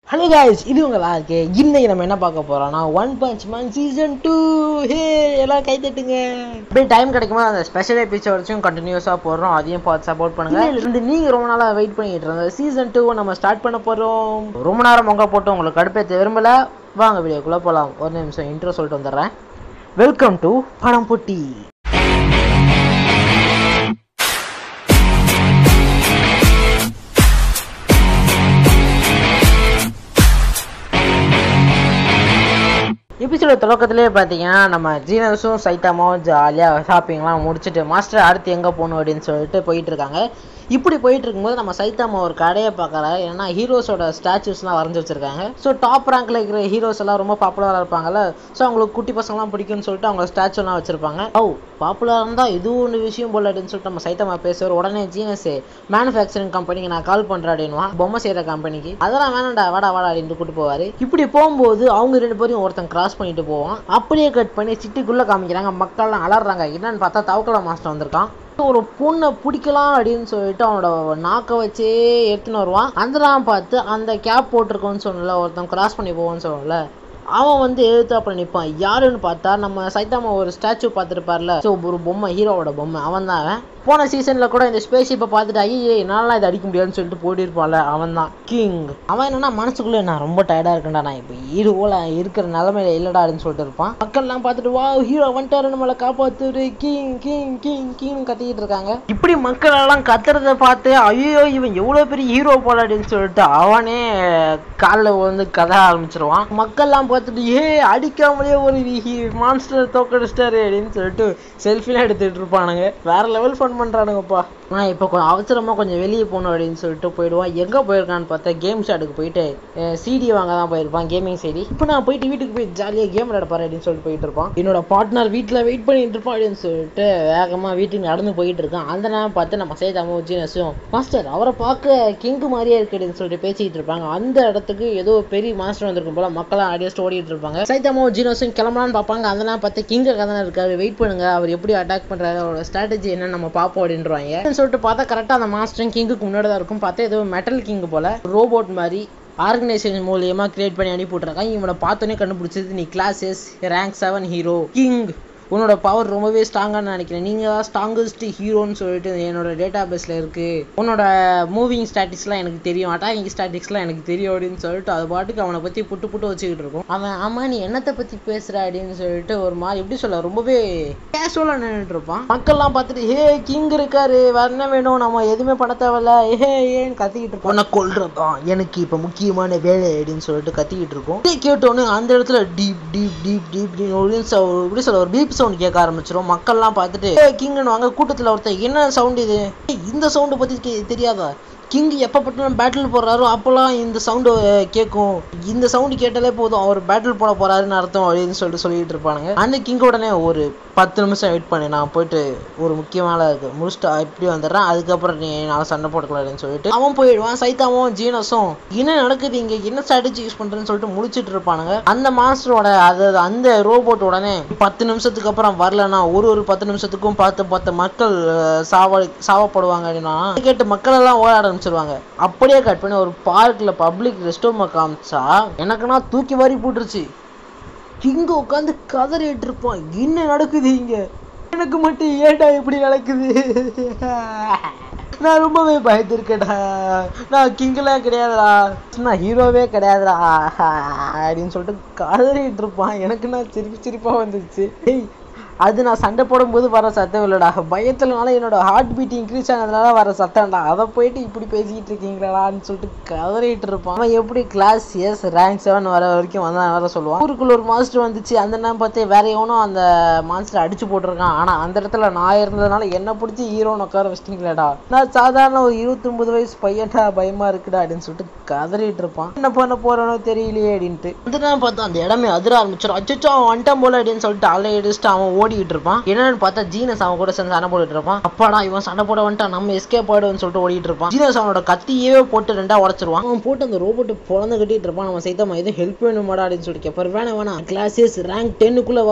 hello guys இது உங்களா இருக்கு இன்னைக்கு நம்ம என்ன பார்க்க போறோம்னா one punch man season two hey எல்லாம் கை தட்டுங்க அப்படியே டைம் கிடைக்கும்போது அந்த ஸ்பெஷல் எபிசோட்ஸும் கண்டினியூஸாக போடுறோம் அதையும் பார்த்து சப்போர்ட் பண்ணுங்க இருந்து நீங்க ரொம்ப நாளா வெயிட் பண்ணிட்டு இருந்த சீசன் டூ நம்ம ஸ்டார்ட் பண்ண போறோம் ரொம்ப நேரம் மொங்க போட்டு உங்களுக்கு கடுப்பேற்ற விரும்பல வாங்க வீடியோக்குள்ள போலாம் ஒரு நிமிஷம் இன்ட்ரோ சொல்லிட்டு வந்துடுறேன் வெல்கம் டு படம் போட்டி எபிசோட தொடக்கத்திலே பார்த்தீங்கன்னா நம்ம ஜீனஸும் சைத்தாமாவும் ஜாலியாக ஷாப்பிங்லாம் முடிச்சுட்டு மாஸ்டர் அடுத்து எங்கே போகணும் அப்படின்னு சொல்லிட்டு போயிட்டு இருக்காங்க இப்படி போயிட்டு இருக்கும்போது நம்ம சைத்தாமா ஒரு கடையை பார்க்குறாரு ஏன்னா ஹீரோஸோட ஸ்டாச்சுஸ்லாம் வரைஞ்சி வச்சிருக்காங்க ஸோ டாப் ரேங்க்ல இருக்கிற ஹீரோஸ் எல்லாம் ரொம்ப பாப்புலராக இருப்பாங்கல்ல ஸோ அவங்களுக்கு குட்டி பசங்களாம் பிடிக்கும்னு சொல்லிட்டு அவங்க ஸ்டாச்சுலாம் வச்சிருப்பாங்க ஓ பாப்புலராக இருந்தால் இது ஒன்று விஷயம் போல அப்படின்னு சொல்லிட்டு நம்ம சைத்தாமா பேசுவார் உடனே ஜீனஸ் மேனுஃபேக்சரிங் கம்பெனிக்கு நான் கால் பண்ணுறேன் அப்படின்னுவான் பொம்மை செய்கிற கம்பெனிக்கு அதெல்லாம் வேணாம்டா வாடா வாடா அப்படின்ட்டு கூட்டு போவார் இப்படி போகும்போது அவங்க ரெண்டு பேரும் ஒருத்தன் கிராஸ் பண்ணிட்டு போவான் அப்படியே கட் பண்ணி சிட்டிக்குள்ளே காமிக்கிறாங்க மக்கள்லாம் அலறாங்க என்னன்னு பார்த்தா தவக்கல மாஸ்டர் வந்திருக்கான் ஒரு பொண்ணை பிடிக்கலாம் அப்படின்னு சொல்லிட்டு அவனோட நாக்கை வச்சே எடுத்துன்னு வருவான் அதெல்லாம் பார்த்து அந்த கேப் போட்டிருக்கோன்னு சொன்னல ஒருத்தன் கிராஸ் பண்ணி போவான்னு சொல்லல அவன் வந்து எழுத்தாப்புல நிற்பான் யாருன்னு பார்த்தா நம்ம சைத்தாமா ஒரு ஸ்டாச்சு பார்த்துருப்பார்ல ஸோ ஒரு பொம்மை ஹீரோவோட பொம்மை அவன் தான் அவன் போன சீசனில் கூட இந்த ஸ்பேஸ்ஷிப்பை பார்த்துட்டு ஐயே என்னாலாம் இதை அடிக்க முடியாதுன்னு சொல்லிட்டு போட்டிருப்பான்ல அவன் தான் கிங் அவன் என்னன்னா மனசுக்குள்ளே நான் ரொம்ப டயர்டாக இருக்கேன்டா நான் இப்போ ஹீரோவில் இருக்கிற நிலமையில இல்லடா அப்படின்னு சொல்லிட்டு இருப்பான் மக்கள்லாம் பார்த்துட்டு வா ஹீரோ வந்துட்டாரு நம்மளை காப்பாத்துரு கிங் கிங் கிங் கிங் கத்திக்கிட்டு இருக்காங்க இப்படி மக்கள் எல்லாம் கத்துறத பார்த்து ஐயோ இவன் எவ்வளோ பெரிய ஹீரோ போல அப்படின்னு சொல்லிட்டு அவனே காலில் வந்து கதை ஆரம்பிச்சிருவான் மக்கள்லாம் பார்த்துட்டு ஏ அடிக்காமலே ஒரு மான்ஸ்டர் தோக்கடிச்சிட்டாரு அப்படின்னு சொல்லிட்டு செல்ஃபிலாம் எடுத்துட்டு இருப்பானுங்க வேற லெவல் ஃபன் பண்ணுறானுங்கப்பா நான் இப்போ கொஞ்சம் அவசரமாக கொஞ்சம் வெளியே போகணும் அப்படின்னு சொல்லிட்டு போயிடுவான் எங்கே போயிருக்கான்னு பார்த்தா கேம் ஷாட்டுக்கு போயிட்டு சிடி வாங்க தான் போயிருப்பான் கேமிங் சிடி இப்போ நான் போயிட்டு வீட்டுக்கு போய் ஜாலியாக கேம் விளையாட போறேன் அப்படின்னு சொல்லிட்டு போயிட்டு இருப்பான் என்னோட பார்ட்னர் வீட்டில் வெயிட் பண்ணிட்டு இருப்பான் அப்படின்னு சொல்லிட்டு வேகமாக வீட்டுக்கு நடந்து போயிட்டு இருக்கான் அந்த நேரம் பார்த்து நம்ம சேதாமோ ஜீனஸும் மாஸ்டர் அவரை பார்க்க கிங்கு மாதிரியே இருக்கு அப்படின்னு சொல்லிட்டு பேசிக்கிட்டு இருப்பாங்க அந்த இடத்துக்கு ஏதோ பெரிய மாஸ்டர் வந்திருக்கும் போல மக்களாம் அடியஸ்ட் ஓடிட்டு இருப்பாங்க சைதாமோ ஜீனஸும் கிளம்பலான்னு பார்ப்பாங்க அந்த நேரம் பார்த்து கிங்க கதை இருக்காரு வெயிட் பண்ணுங்க அவர் எப்படி அட்டாக் பண்றாரு அவரோட ஸ்ட்ராட்டஜி என்ன நம்ம பார்ப்போம் அப்படின்றாங்க சொல்லிட்டு பார்த்தா கரெக்டாக அந்த மாஸ்டரும் கிங்குக்கு முன்னாடி தான் இருக்கும் பார்த்தா ஏதோ மெட்டல் கிங் போல ரோபோட் மாதிரி ஆர்கனைசேஷன் மூலியமா கிரியேட் பண்ணி அனுப்பி விட்ருக்காங்க இவனை பார்த்தோன்னே கண்டுபிடிச்சது நீ classes rank seven hero king உன்னோட பவர் ரொம்பவே ஸ்ட்ராங்கானு நினைக்கிறேன் நீங்கள் தான் ஸ்ட்ராங்கஸ்ட் ஹீரோன்னு சொல்லிட்டு என்னோட டேட்டா பேஸில் இருக்குது உன்னோட மூவிங் ஸ்டாட்டிக்ஸ்லாம் எனக்கு தெரியும் அட்டாக்கிங் ஸ்டாட்டிக்ஸ்லாம் எனக்கு தெரியும் அப்படின்னு சொல்லிட்டு அது பாட்டுக்கு அவனை பற்றி புட்டு புட்டு வச்சுக்கிட்டு இருக்கும் அவன் ஆமாம் நீ என்னத்தை பற்றி பேசுகிற அப்படின்னு சொல்லிட்டு ஒரு மாதிரி எப்படி சொல்ல ரொம்பவே கேஷுவலாக நின்றுட்டு இருப்பான் மக்கள்லாம் பார்த்துட்டு ஹே கிங் இருக்காரு வேற என்ன வேணும் நம்ம எதுவுமே பண்ண தேவையில்ல ஏ ஏன்னு கத்திக்கிட்டு இருக்கோம் உன்னை கொல்றதான் எனக்கு இப்போ முக்கியமான வேலை அப்படின்னு சொல்லிட்டு கத்திக்கிட்டு இருக்கோம் இதே கேட்டோன்னு அந்த இடத்துல டீப் டீப் டீப் டீப் எப்படி சொல்ல ஒரு பீப் சவுண்ட் கேட்க ஆரம்பிச்சிரும் மக்கள்லாம் பார்த்துட்டு கிங்னு வாங்க கூட்டத்தில் ஒருத்தர் என்ன சவுண்ட் இது ஏய், இந்த சவுண்டை பற்றி கே- தெரியாதா கிங் எப்போ பட்டும் பேட்டில் போடுறாரோ அப்போல்லாம் இந்த சவுண்டு கேட்கும் இந்த சவுண்டு கேட்டாலே போதும் அவர் பேட்டில் போட போறாருன்னு அர்த்தம் அப்படின்னு சொல்லிட்டு சொல்லிட்டு இருப்பானுங்க அந்த கிங் உடனே ஒரு பத்து நிமிஷம் வெயிட் பண்ணி நான் போயிட்டு ஒரு முக்கியமான இருக்கு முடிச்சுட்டு இப்படி வந்துடுறேன் அதுக்கப்புறம் நீ நான் சண்டை போட்டுக்கலாம்னு சொல்லிட்டு அவன் போயிடுவான் சைத்தாவும் ஜீனஸும் என்ன நடக்குது இங்க என்ன ஸ்ட்ராட்டஜி யூஸ் பண்றேன்னு சொல்லிட்டு முடிச்சிட்டு இருப்பானுங்க அந்த மாஸ்டரோட அதாவது அந்த ரோபோட் உடனே பத்து நிமிஷத்துக்கு அப்புறம் வரலன்னா ஒரு ஒரு பத்து நிமிஷத்துக்கும் பார்த்து பத்து மக்கள் அஹ், சாவ சாவப்படுவாங்க அப்படின்னா இதை கேட்டு மக்கள் எல்லாம் ஓட ஆரம்பிச்சிருவாங்க அப்படியே கட் பண்ணி ஒரு பார்க்ல பப்ளிக் ரெஸ்ட் ரூம் காமிச்சா எனக்குன்னா தூக்கி வாரி போட்டுருச்சு இங்க உட்காந்து கதறிட்டு இருப்பான் என்ன நடக்குது இங்க எனக்கு மட்டும் ஏன்டா இப்படி நடக்குது நான் ரொம்பவே பயந்துருக்கேடா நான் கிங்கெல்லாம் கிடையாதுடா நான் ஹீரோவே கிடையாதுடா அப்படின்னு சொல்லிட்டு கதறிட்டு இருப்பான் எனக்கு நான் சிரிப்பு சிரிப்பா வந்துச்சு ஏய் அது நான் சண்டை போடும்போது வர சத்தம் இல்லைடா பயத்துலனால என்னோட ஹார்ட் பீட் இன்க்ரீஸ் ஆனதுனால வர சத்தம்டா அதை போயிட்டு இப்படி பேசிக்கிட்டு இருக்கீங்களாடான்னு சொல்லிட்டு கதறிட்டு இருப்பான் அவன் எப்படி கிளாஸ் எஸ் ரேங்க் செவன் வர வரைக்கும் வந்தான் வர சொல்லுவான் ஊருக்குள்ள ஒரு மாஸ்டர் வந்துச்சு அந்த நேரம் பார்த்து வேற எவனும் அந்த மாஸ்டர் அடிச்சு போட்டிருக்கான் ஆனா அந்த இடத்துல நான் இருந்ததுனால என்ன பிடிச்சி ஹீரோன்னு உட்கார வச்சிட்டீங்களேடா நான் சாதாரண ஒரு இருபத்தொன்பது வயசு பையன்டா பயமா இருக்குடா அப்படின்னு சொல்லிட்டு கதறிட்டு இருப்பான் என்ன பண்ண போறானோ தெரியலையே அப்படின்ட்டு அந்த நேரம் பார்த்தா அந்த இடமே அதிர ஆரம்பிச்சிடும் அச்சோ அவன் வந்துட்டான் போல அப்படின்னு சொல்லிட்டு அலை அடிச்சுட்டு அவன் ஓடிட்டு இருப்பான் என்னன்னு பார்த்தா ஜீனஸ் அவன் கூட சேர்ந்து சண்டை போட்டுட்டு இருப்பான் அப்பாடா இவன் சண்டை போட வந்துட்டான் நம்ம எஸ்கேப் ஆயிடுவோம்னு சொல்லிட்டு ஓடிட்டு இருப்பான் ஜீனஸ் அவனோட கத்தியே போட்டு ரெண்டா உடச்சிருவான் அவன் போட்டு அந்த ரோபோட் பொழந்து கட்டிட்டு இருப்பான் நம்ம சைத்தமா எதுவும் ஹெல்ப் வேணுமாடா அப்படின்னு சொல்லிட்டு கேட்பாரு வேணாம் வேணாம் கிளாஸஸ் ரேங்க் டென்னுக்குள்ள வர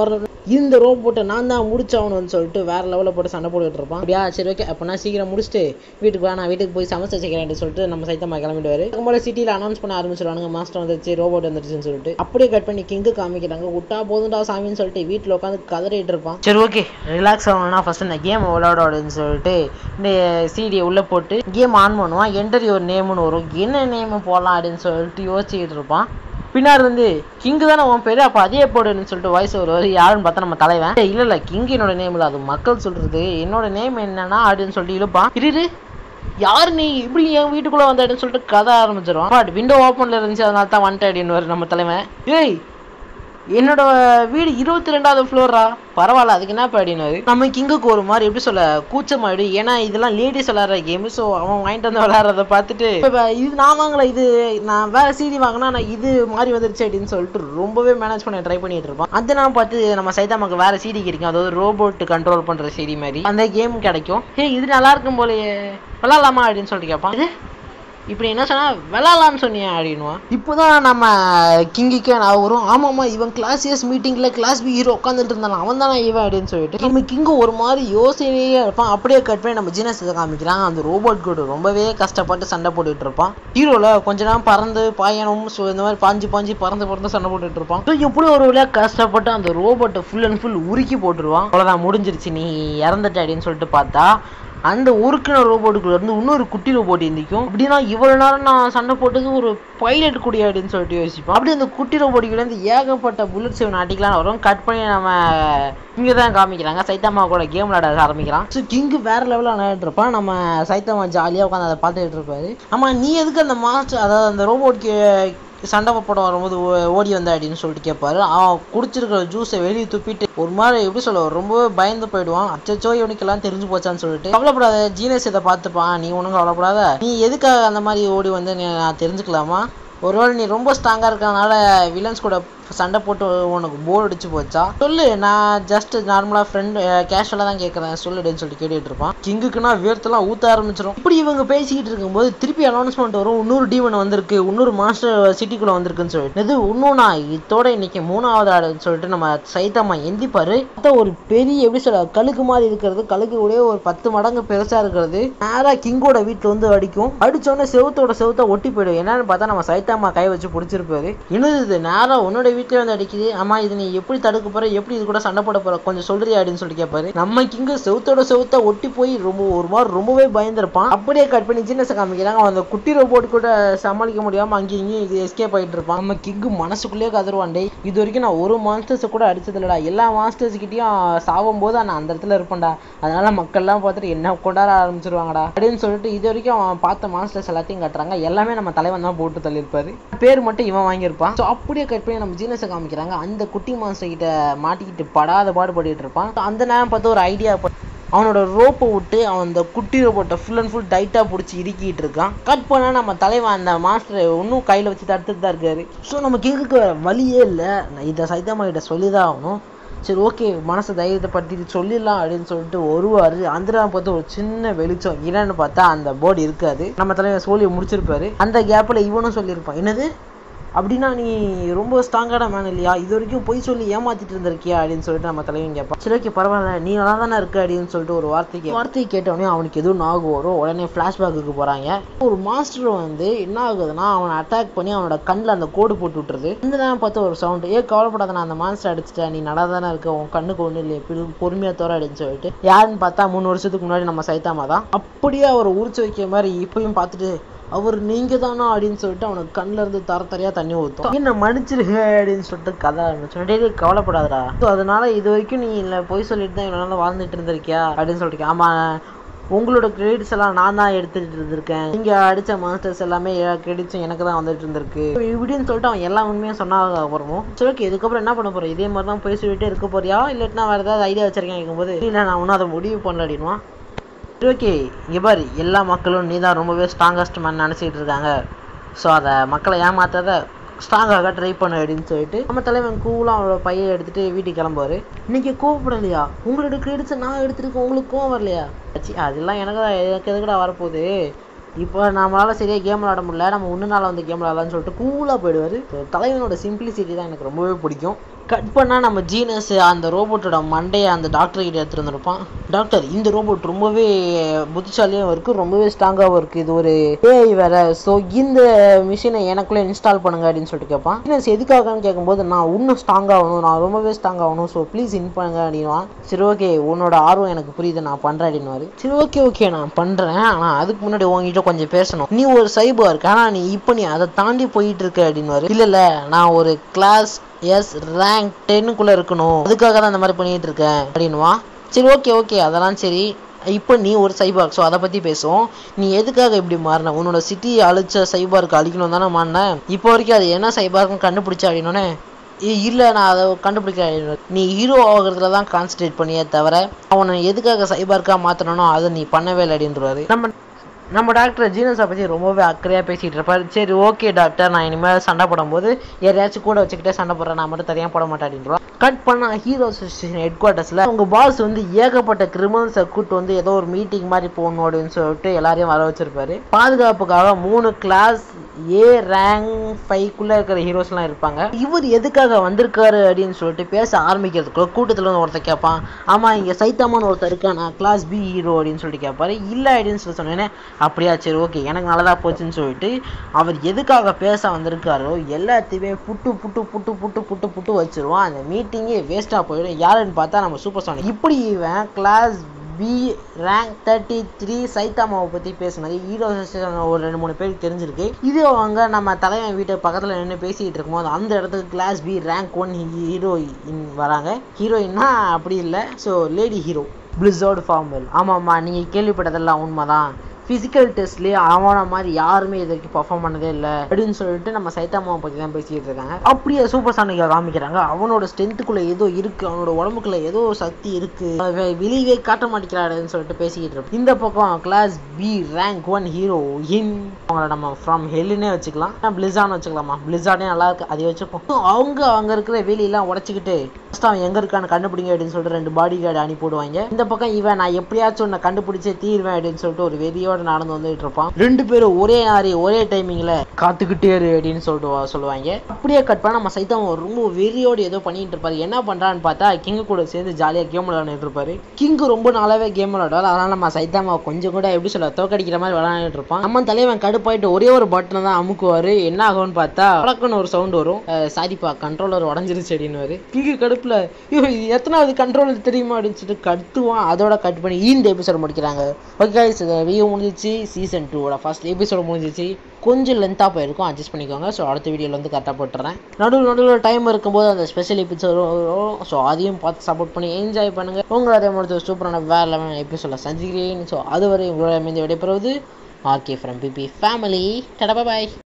இந்த ரோபோட்டை நான் தான் முடிச்சவனுன்னு சொல்லிட்டு வேற லெவலில் போட்டு சண்டை போட்டுட்டு இருப்பான் அப்படியா சரி ஓகே அப்போ நான் சீக்கிரம் முடிச்சுட்டு வீட்டுக்கு வா நான் வீட்டுக்கு போய் சமைச்சு வச்சுக்கிறேன் சொல்லிட்டு நம்ம சைத்தமா கிளம்பிடுவாரு போல சிட்டியில் அனௌன்ஸ் பண்ண ஆரம்பிச்சிருவாங்க மாஸ்டர் வந்துருச்சு ரோபோட் வந்துருச்சுன்னு சொல்லிட்டு அப்படியே கட் பண்ணி கிங்கு காமிக்கிறாங்க விட்டா போதும்டா சாமின்னு சொல்லிட்டு வீட்டில் உட்காந்து கதறிட்டு இருப்பான் சரி ஓகே ரிலாக்ஸ் ஆகணும்னா ஃபர்ஸ்ட் இந்த கேம் விளையாட அப்படின்னு சொல்லிட்டு இந்த சிடியை உள்ளே போட்டு கேம் ஆன் பண்ணுவான் என்டர் யுவர் நேம்னு வரும் என்ன நேம் போடலாம் அப்படின்னு சொல்லிட்டு யோசிச்சுக்கிட்டு இருப்பான் பின்னாடி இருந்து கிங்கு தானே உன் பேரு அப்போ அதே போடுன்னு சொல்லிட்டு வாய்ஸ் வருவார் யாருன்னு பார்த்தா நம்ம தலைவன் "ஏய், இல்ல இல்ல கிங் என்னோட நேம் இல்ல அது மக்கள் சொல்றது என்னோட நேம் என்னன்னா அப்படின்னு சொல்லிட்டு இழுப்பான் இரு இரு, யாரு நீ இப்படி என் வீட்டுக்குள்ள வந்தேன்னு சொல்லிட்டு கதை ஆரம்பிச்சிருவான் பட் விண்டோ ஓப்பன்ல இருந்துச்சு அதனால தான் வந்துட்டேன் அப்படின்னு நம்ம தலைவன் ஏய் என்னோட வீடு இருபத்தி ரெண்டாவது ஃப்ளோரா பரவாயில்ல அதுக்கு என்ன அப்படின்னாரு நம்ம கிங்குக்கு ஒரு மாதிரி எப்படி சொல்ல கூச்சமாயிடு ஏன்னா இதெல்லாம் லேடிஸ் விளையாடுற கேம் ஸோ அவன் வாங்கிட்டு வந்து விளையாடுறத பார்த்துட்டு இப்ப இது நான் வாங்கல இது நான் வேற சீடி வாங்கினா நான் இது மாதிரி வந்துருச்சு அப்படின்னு சொல்லிட்டு ரொம்பவே மேனேஜ் பண்ண ட்ரை பண்ணிட்டு இருப்பான் அது நான் பார்த்து நம்ம சைதாமாக்கு வேற சீடி கிடைக்கும் அதாவது ரோபோட் கண்ட்ரோல் பண்ற சீடி மாதிரி அந்த கேம் கிடைக்கும் ஹே இது நல்லா இருக்கும் போலயே விளாட்லாமா அப்படின்னு சொல்லிட்டு கேட்பான் இது இப்படி என்ன சொன்னா விளாட்லான்னு சொன்னியா அப்படின்னுவான் இப்போதான் நம்ம கிங்கிக்கே நான் வரும் ஆமாம்மா இவன் கிளாஸ் இயர்ஸ் மீட்டிங்ல கிளாஸ் பி ஹீரோ உட்காந்துட்டு இருந்தான் அவன் தானே இவன் அப்படின்னு சொல்லிட்டு நம்ம கிங்கு ஒரு மாதிரி யோசனையே இருப்பான் அப்படியே கட் பண்ணி நம்ம ஜீனஸ் காமிக்கிறான் அந்த ரோபோட் கூட ரொம்பவே கஷ்டப்பட்டு சண்டை போட்டுட்டு இருப்பான் ஹீரோல கொஞ்ச நேரம் பறந்து பாயணும் ஸோ இந்த மாதிரி பாஞ்சு பாஞ்சு பறந்து பறந்து சண்டை போட்டுட்டு இருப்பான் ஸோ எப்படி ஒரு வழியா கஷ்டப்பட்டு அந்த ரோபோட்டை ஃபுல் அண்ட் ஃபுல் உருக்கி போட்டுருவான் அவ்வளோதான் முடிஞ்சிருச்சு நீ இறந்துட்ட அப்படின்னு சொல்லிட்டு பார்த்தா அந்த உருக்கின ரோபோட்டுக்குள்ள இருந்து இன்னொரு குட்டி ரோபோட் எந்திக்கும் அப்படின்னா இவ்வளவு நேரம் நான் சண்டை போட்டது ஒரு பைலட் குடியா அப்படின்னு சொல்லிட்டு யோசிப்போம் அப்படி அந்த குட்டி ரோபோட்டுக்குள்ள இருந்து ஏகப்பட்ட புல்லட் செவன் அடிக்கலாம் வரும் கட் பண்ணி நம்ம இங்க தான் காமிக்கிறாங்க சைத்தாமா கூட கேம் விளையாட ஆரம்பிக்கிறான் ஸோ கிங்கு வேற லெவலில் விளையாடிட்டு இருப்பான் நம்ம சைத்தாமா ஜாலியாக உட்காந்து அதை பார்த்துட்டு இருப்பாரு ஆமா நீ எதுக்கு அந்த மாஸ்டர் அதாவது அந்த ரோபோட்க்கு சண்டை படம் வரும்போது ஓ- ஓடி வந்த அப்படின்னு சொல்லிட்டு கேட்பாரு அவன் குடிச்சிருக்கிற ஜூஸை வெளியே துப்பிட்டு ஒரு மாதிரி எப்படி சொல்ல ரொம்பவே பயந்து போயிடுவான் அச்சச்சோ இவனுக்கெல்லாம் தெரிஞ்சு போச்சான்னு சொல்லிட்டு கவலைப்படாத ஜீனஸ் இதை பார்த்துப்பான் நீ ஒன்றும் கவலைப்படாத நீ எதுக்காக அந்த மாதிரி ஓடி வந்து நீ நான் தெரிஞ்சுக்கலாமா ஒருவேளை நீ ரொம்ப ஸ்ட்ராங்காக இருக்கறனால வில்லன்ஸ் கூட சண்டை போட்டு உனக்கு போர் அடிச்சு போச்சா சொல்லு நான் ஜஸ்ட் நார்மலாக ஃப்ரெண்ட் கேஷுவலாக தான் கேட்குறேன் சொல்லுடுன்னு சொல்லிட்டு கேட்டுட்டு இருப்பான் கிங்குக்குன்னா வேர்த்தெல்லாம் ஊத்த ஆரம்பிச்சிடும் இப்படி இவங்க பேசிக்கிட்டு இருக்கும்போது திருப்பி அனௌன்ஸ்மெண்ட் வரும் இன்னொரு டீவன் வந்திருக்கு இன்னொரு மாஸ்டர் சிட்டிக்குள்ள வந்திருக்குன்னு சொல்லிட்டு இது இன்னொன்னா இதோட இன்னைக்கு மூணாவது ஆடுன்னு சொல்லிட்டு நம்ம சைத்தாமா எந்திப்பாரு பார்த்தா ஒரு பெரிய எப்படி சொல்ல கழுகு மாதிரி இருக்கிறது கழுகு ஒரே ஒரு பத்து மடங்கு பெருசா இருக்கிறது நேரா கிங்கோட வீட்டுல வந்து அடிக்கும் அடிச்சோடனே செவுத்தோட செவுத்த ஒட்டி போயிடும் என்னன்னு பார்த்தா நம்ம சைத்தாமா கை வச்சு பிடிச்சிருப்பாரு என்னது இது நேரா உன்னோட வீட்டுல வந்து அடிக்குது ஆமா இது நீ எப்படி தடுக்க போற எப்படி இது கூட சண்டை போட போற கொஞ்சம் சொல்றியா அப்படின்னு சொல்லிட்டு கேட்பாரு நம்ம கிங்கு செவுத்தோட செவுத்த ஒட்டி போய் ரொம்ப ஒரு மாதிரி ரொம்பவே பயந்துருப்பான் அப்படியே கட் பண்ணி சின்ன காமிக்கிறாங்க அவன் அந்த குட்டி ரோபோட் கூட சமாளிக்க முடியாம அங்கேயும் இங்கேயும் எஸ்கேப் ஆயிட்டு இருப்பான் நம்ம கிங்கு மனசுக்குள்ளேயே கதருவான் டேய் இது வரைக்கும் நான் ஒரு மாஸ்டர்ஸ் கூட அடிச்சது இல்லடா எல்லா மாஸ்டர்ஸ் கிட்டயும் சாவும் போது நான் அந்த இடத்துல இருப்பேன்டா அதனால மக்கள்லாம் பார்த்துட்டு என்ன கொண்டாட ஆரம்பிச்சிருவாங்கடா அப்படின்னு சொல்லிட்டு இது வரைக்கும் அவன் பார்த்த மாஸ்டர்ஸ் எல்லாத்தையும் கட்டுறாங்க எல்லாமே நம்ம தலைவன் தான் போட்டு தள்ளியிருப்பாரு பேர் மட்டும் இவன் வாங்கியிருப்பான் ஸோ அப்படியே கட் பண்ணி நம்ம ஜீனஸை காமிக்கிறாங்க அந்த குட்டி மாஸ்டர் கிட்ட மாட்டிக்கிட்டு படாத பாடுபட்டுட்டு இருப்பான் அந்த நேரம் பார்த்து ஒரு ஐடியா அவனோட ரோப்பை விட்டு அவன் அந்த குட்டி ரோபோட்டை ஃபுல் அண்ட் ஃபுல் டைட்டாக பிடிச்சி இறுக்கிட்டு இருக்கான் கட் பண்ணா நம்ம தலைவன் அந்த மாஸ்டரை இன்னும் கையில் வச்சு தடுத்துட்டு தான் இருக்காரு ஸோ நம்ம கிங்குக்கு வேற வழியே இல்லை நான் இதை சைதாமா கிட்ட சொல்லி தான் ஆகணும் சரி ஓகே மனசை தைரியத்தை படுத்திட்டு சொல்லிடலாம் அப்படின்னு சொல்லிட்டு வருவார் அந்த நேரம் பார்த்து ஒரு சின்ன வெளிச்சம் என்னன்னு பார்த்தா அந்த போர்டு இருக்காது நம்ம தலைவர் சொல்லி முடிச்சிருப்பாரு அந்த கேப்பில் இவனும் சொல்லியிருப்பான் என்னது அப்படின்னா நீ ரொம்ப ஸ்ட்ராங்கான மேன் இல்லையா இது வரைக்கும் பொய் சொல்லி ஏமாத்திட்டு இருந்திருக்கியா அப்படின்னு சொல்லிட்டு நம்ம தலைவன் கேட்பான் சரி ஓகே பரவாயில்ல நீ நல்லா தானே இருக்க அப்படின்னு சொல்லிட்டு ஒரு வார்த்தை கே- வார்த்தையை கேட்டவொடனே அவனுக்கு எதுவும் நாகு வரும் உடனே ஃப்ளாஷ்பேக்குக்கு போறாங்க ஒரு மாஸ்டர் வந்து என்ன ஆகுதுன்னா அவனை அட்டாக் பண்ணி அவனோட கண்ணில் அந்த கோடு போட்டு விட்டுருது இந்த நேரம் பார்த்து ஒரு சவுண்ட் ஏ கவலைப்படாத நான் அந்த மாஸ்டர் அடிச்சிட்டேன் நீ நல்லா தானே இருக்க உன் கண்ணுக்கு ஒன்றும் இல்லையே பிடி பொறுமையாக தோற அப்படின்னு சொல்லிட்டு யாருன்னு பார்த்தா மூணு வருஷத்துக்கு முன்னாடி நம்ம சைத்தாமா தான் அப்படியே அவர் உரிச்சு வைக்கிற மாதிரி இப்பயும் பார்த்துட்டு அவர் நீங்க தானா அப்படின்னு சொல்லிட்டு அவனுக்கு கண்ணுல இருந்து தர தரையா தண்ணி ஊத்தும் என்ன மன்னிச்சிருங்க அப்படின்னு சொல்லிட்டு கதை ஆரம்பிச்சோம் டேய் டேய், கவலைப்படாதடா So, அதனால இது வரைக்கும் நீ இல்ல போய் சொல்லிட்டு தான் இவ்வளவு நாளா வாழ்ந்துட்டு இருந்திருக்கியா அப்படின்னு சொல்லிட்டு ஆமா உங்களோட கிரெடிட்ஸ் எல்லாம் நான் தான் எடுத்துட்டு இருந்திருக்கேன் நீங்க அடிச்ச மாஸ்டர்ஸ் எல்லாமே கிரெடிட்ஸும் எனக்கு தான் வந்துட்டு இருந்திருக்கு இப்படின்னு சொல்லிட்டு அவன் எல்லா உண்மையும் சொன்னாங்க அப்புறமும் சரி ஓகே இதுக்கப்புறம் என்ன பண்ண போற இதே மாதிரி தான் போய் சொல்லிட்டு இருக்க போறியா இல்லாட்டினா வேற ஏதாவது ஐடியா வச்சிருக்கேன் கேட்கும்போது இல்ல நான் ஒன்றும் அதை முடிவு பண்ணல அப்படின்னுவான் சரி ஓகே இங்கே பாரு எல்லா மக்களும் நீ தான் ரொம்பவே ஸ்ட்ராங்கஸ்ட் மேன் நினச்சிட்டு இருக்காங்க ஸோ அதை மக்களை ஏமாத்தாத ஸ்ட்ராங்காக ட்ரை பண்ணு அப்படின்னு சொல்லிட்டு நம்ம தலைவன் கூலாக அவனோட பையை எடுத்துட்டு வீட்டுக்கு கிளம்புவார் இன்னைக்கு கோவப்படலையா உங்களோட கிரெடிட்ஸை நான் எடுத்துருக்கேன் உங்களுக்கு கோவம் வரலையா ச்சீ, அதெல்லாம் எனக்கு தான் எனக்கு எதுக்குடா வரப்போகுது இப்போ நம்மளால சரியா கேம் விளாட முடியல நம்ம ஒன்று நாள் வந்து கேம் விளாடலாம்னு சொல்லிட்டு கூலாக போயிடுவார் தலைவனோட சிம்பிளிசிட்டி தான் எனக்கு ரொம்பவே பிடிக்கும் கட் பண்ணால் நம்ம ஜீனஸ் அந்த ரோபோட்டோட மண்டையை அந்த டாக்டர் கிட்ட எடுத்துகிட்டு வந்திருப்பான் டாக்டர் இந்த ரோபோட் ரொம்பவே புத்திசாலியாகவும் இருக்குது ரொம்பவே ஸ்ட்ராங்காகவும் இருக்குது இது ஒரு ஏஐ வேற ஸோ இந்த மிஷினை எனக்குள்ளே இன்ஸ்டால் பண்ணுங்க அப்படின்னு சொல்லிட்டு கேட்பான் ஜீனஸ் எதுக்காகன்னு கேட்கும்போது நான் இன்னும் ஸ்ட்ராங் ஆகணும் நான் ரொம்பவே ஸ்ட்ராங் ஆகணும் ஸோ ப்ளீஸ் இன் பண்ணுங்க அப்படின்வான் சரி ஓகே உன்னோட ஆர்வம் எனக்கு புரியுது நான் பண்ணுறேன் அப்படின்னுவாரு சரி ஓகே ஓகே நான் பண்ணுறேன் ஆனால் அதுக்கு முன்னாடி உங்ககிட்ட கொஞ்சம் பேசணும் நீ ஒரு சைபர் இருக்கு ஆனால் நீ இப்போ நீ அதை தாண்டி போயிட்டு இருக்க அப்படின்னுவாரு இல்லை இல்லை நான் ஒரு கிளாஸ் எஸ் ரேங்க் டென்னுக்குள்ளே இருக்கணும் அதுக்காக தான் இந்த மாதிரி பண்ணிட்டு இருக்கேன் அப்படின்வான் சரி ஓகே ஓகே அதெல்லாம் சரி இப்போ நீ ஒரு சைபார்க் ஸோ அதை பற்றி பேசுவோம் நீ எதுக்காக இப்படி மாறின உன்னோட சிட்டி அழிச்ச சைபார்க் அழிக்கணும் தானே மாறின இப்போ வரைக்கும் அது என்ன சைபார்க்குன்னு கண்டுபிடிச்ச அப்படின்னோடனே இல்லை நான் அதை கண்டுபிடிக்க நீ ஹீரோ ஆகிறதுல தான் கான்சன்ட்ரேட் பண்ணியே தவிர அவனை எதுக்காக சைபார்க்காக மாற்றணும் அதை நீ பண்ணவே இல்லை அப்படின்றாரு நம்ம நம்ம டாக்டர் ஜீனஸை பற்றி ரொம்பவே அக்கறையாக பேசிகிட்டு இருப்பார் சரி ஓகே டாக்டர் நான் இனிமேல் சண்டை போடும்போது யாரையாச்சும் கூட வச்சுக்கிட்டே சண்டை போடுறேன் நான் மட்டும் தனியாக போட மாட்டேன் அப்படின்றோம் கட் பண்ண ஹீரோ அசோசியேஷன் ஹெட் குவார்ட்டர்ஸில் அவங்க பாஸ் வந்து ஏகப்பட்ட கிரிமினல்ஸை கூட்டு வந்து ஏதோ ஒரு மீட்டிங் மாதிரி போகணும் அப்படின்னு சொல்லிட்டு எல்லாரையும் வர வச்சிருப்பாரு பாதுகாப்புக்காக மூணு கிளாஸ் ஏ ரேங்க் ஃபைவ்க்குள்ளே இருக்கிற ஹீரோஸ்லாம் இருப்பாங்க இவர் எதுக்காக வந்திருக்காரு அப்படின்னு சொல்லிட்டு பேச ஆரம்பிக்கிறதுக்குள்ள கூட்டத்தில் வந்து ஒருத்தர் கேட்பான் ஆமாம் இங்கே சைத்தாமான்னு ஒருத்தர் இருக்கானா கிளாஸ் பி ஹீரோ அப்படின்னு சொல்லிட்டு கேட்பாரு இல்லை அப்படின்னு சொல்லி சொன்னேன்னே அப்படியா சரி ஓகே எனக்கு நல்லதாக போச்சுன்னு சொல்லிட்டு அவர் எதுக்காக பேச வந்திருக்காரோ எல்லாத்தையுமே புட்டு புட்டு புட்டு புட்டு புட்டு புட்டு வச்சிருவான் அந்த மீட்டிங்கே வேஸ்ட்டாக போயிடும் யாருன்னு பார்த்தா நம்ம சூப்பர் சாங் இப்படி இவன் class B rank thirty three சைத்தாமாவை பற்றி பேசினது ஹீரோ ஒரு ரெண்டு மூணு பேருக்கு தெரிஞ்சிருக்கு இது அவங்க நம்ம தலைவன் வீட்டு பக்கத்தில் நின்று பேசிக்கிட்டு இருக்கும்போது அந்த இடத்துக்கு class B rank one heroine வராங்க ஹீரோயின்னா அப்படி இல்லை ஸோ லேடி ஹீரோ பிளிஸோடு ஃபார்மல் ஆமாம்மா நீங்கள் கேள்விப்பட்டதெல்லாம் உண்மைதான் ஃபிசிக்கல் டெஸ்ட்லேயே அவனை மாதிரி யாருமே இது வரைக்கும் பர்ஃபார்ம் பண்ணதே இல்லை அப்படின்னு சொல்லிட்டு நம்ம சைத்தாமாவை பற்றி தான் பேசிக்கிட்டு இருக்காங்க அப்படியே சூப்பர் சானிக்கை காமிக்கிறாங்க அவனோட ஸ்ட்ரென்த்துக்குள்ளே ஏதோ இருக்குது அவனோட உடம்புக்குள்ள ஏதோ சக்தி இருக்குது வெளியவே காட்ட மாட்டேங்கிறாடுன்னு சொல்லிட்டு பேசிக்கிட்டு இருப்போம் இந்த பக்கம் class B rank one hero in அவங்கள நம்ம ஃப்ரம் ஹெல்லுன்னே வச்சுக்கலாம் பிளிஸான்னு வச்சுக்கலாமா பிளிஸானே நல்லா இருக்கு அதை வச்சுப்போம் அவங்க அங்கே இருக்கிற வேலியெல்லாம் உடச்சிக்கிட்டு ஃபஸ்ட் அவன் எங்கே இருக்கான்னு கண்டுபிடிங்க அப்படின்னு சொல்லிட்டு ரெண்டு பாடி கார்டு அனுப்பி போடுவாங்க இந்த பக்கம் இவன் நான் எப்படியாச்சும் உன்னை கண்டுபிடிச்சே தீருவேன் அப்படின்னு சொல்லிட்டு ஒரு வெறியோட நடந்து வந்துட்டு இருப்பான் ரெண்டு பேரும் ஒரே நாரி ஒரே டைமிங்ல காத்துக்கிட்டே இரு அப்படின்னு சொல்லிட்டு வா- சொல்லுவாங்க அப்படியே கட் பண்ண நம்ம சைத்தம் ரொம்ப வெறியோடு ஏதோ பண்ணிட்டு இருப்பாரு என்ன பண்றான்னு பார்த்தா கிங் கூட சேர்ந்து ஜாலியாக கேம் விளையாடிட்டு இருப்பாரு கிங் ரொம்ப நாளாவே கேம் விளையாடுவார் அதனால நம்ம சைத்தாமா கொஞ்சம் கூட எப்படி சொல்ல தோக்கடிக்கிற மாதிரி விளையாடிட்டு இருப்பான் நம்ம தலைவன் கடுப்பாயிட்டு ஒரே ஒரு பட்டனை தான் அமுக்குவாரு என்ன ஆகும்னு பார்த்தா வழக்குன்னு ஒரு சவுண்ட் வரும் அஹ் சாரிப்பா கண்ட்ரோலர் உடஞ்சிருச்சு அப்படின்னு கிங்கு கடுப்புல ஐயோ இது எத்தனாவது கண்ட்ரோலர் தெரியுமா அப்படின்னு சொல்லிட்டு கத்துவான் அதோட கட் பண்ணி இந்த எபிசோட் முடிக்கிறாங்க ஓகே வீடியோ முடிஞ்சிச்சு சீசன் டூவோட ஃபர்ஸ்ட் எபிசோட் முடிஞ்சிச்சு கொஞ்சம் லென்த்தாக போயிருக்கும் அட்ஜஸ்ட் பண்ணிக்கோங்க ஸோ அடுத்த வீடியோவில் வந்து கரெக்டாக போட்டுறேன் நடுவில் நடுவில் டைம் இருக்கும்போது அந்த ஸ்பெஷல் எபிசோட் வரும் ஸோ அதையும் பார்த்து சப்போர்ட் பண்ணி என்ஜாய் பண்ணுங்க உங்களை அதே மாதிரி சூப்பரான வேற லெவன் எபிசோட சந்திக்கிறேன் ஸோ அதுவரை உங்களோட அமைந்து விடைபெறுவது ஆர்கே ஃப்ரம் பிபி ஃபேமிலி டடா பாய்